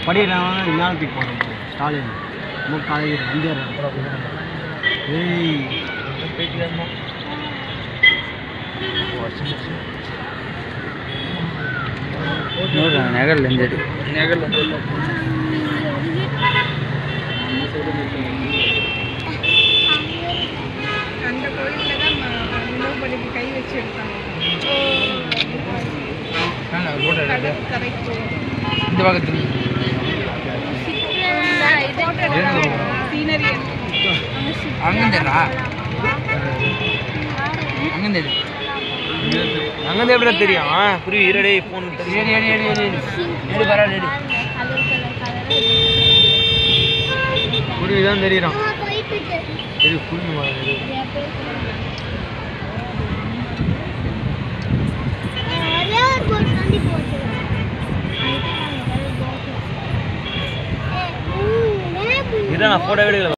படிக்கிறாங்க ஞானத்துக்கு போகிறோம் ஸ்டாலின் மு காலேஜ் இந்தியா ஏய் நகரில் இருந்து அந்த கோயிலில் தான் நோபடிக்கு கை வச்சு எடுத்தாங்க கடல் கரைக்கு இந்த பக்கத்தில் சீனரி அங்கேருந்துடா அங்கேருந்து அங்கேருந்து எப்படி தெரியும் புரிய இரடே ஃபோன் எடு எடு எடு எடு எடு எடு பரவாயில்ல எடு குருவி தான் தெரியுறான் இது புரிஞ்சு இதான் நான் ஃபோட்டோ எடுக்கல